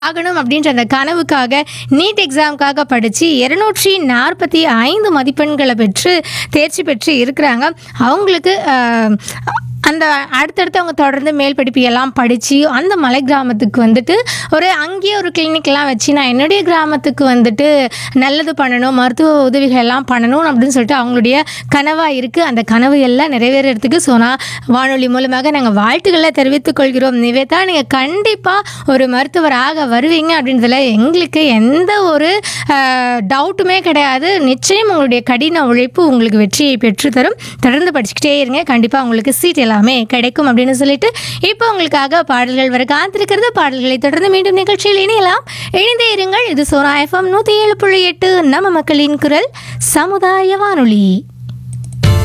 ஆகணும் அப்படின்ற அந்த கனவுக்காக நீட் எக்ஸாமுக்காக படித்து இருநூற்றி நாற்பத்தி ஐந்து மதிப்பெண்களை பெற்று தேர்ச்சி பெற்று இருக்கிறாங்க அவங்களுக்கு ஆஹ், அந்த அடுத்தடுத்து அவங்க தொடர்ந்து மேல் படிப்பு எல்லாம் படித்து அந்த மலை கிராமத்துக்கு வந்துட்டு ஒரு அங்கேயே ஒரு கிளினிக்லாம் வச்சு நான் என்னுடைய கிராமத்துக்கு வந்துட்டு நல்லது பண்ணணும் மருத்துவ உதவிகள் எல்லாம் பண்ணணும் அப்படின்னு சொல்லிட்டு அவங்களுடைய கனவாக இருக்குது அந்த கனவு எல்லாம் நிறைவேறதுக்கு சோனா வானொலி மூலமாக நாங்கள் வாழ்த்துக்களை தெரிவித்துக் கொள்கிறோம் நிவேதா நீங்கள் கண்டிப்பாக ஒரு மருத்துவராக வருவீங்க அப்படின்றதுல எங்களுக்கு எந்த ஒரு டவுட்டுமே கிடையாது நிச்சயம் உங்களுடைய கடின உழைப்பு உங்களுக்கு வெற்றியை பெற்றுத்தரும் தொடர்ந்து படிச்சுக்கிட்டே இருங்க கண்டிப்பாக உங்களுக்கு சீட் எல்லாமே கிடைக்கும் அப்படின்னு சொல்லிட்டு இப்போ உங்களுக்காக பாடல்கள் வர காத்திருக்கிறது பாடல்களை தொடர்ந்து மீண்டும் நிகழ்ச்சியில் இணையலாம் இணைந்தே இருங்கள் இது சோனா எஃப்எம் நூற்றி ஏழு புள்ளி எட்டு நம்ம மக்களின் குரல் சமுதாய வானொலி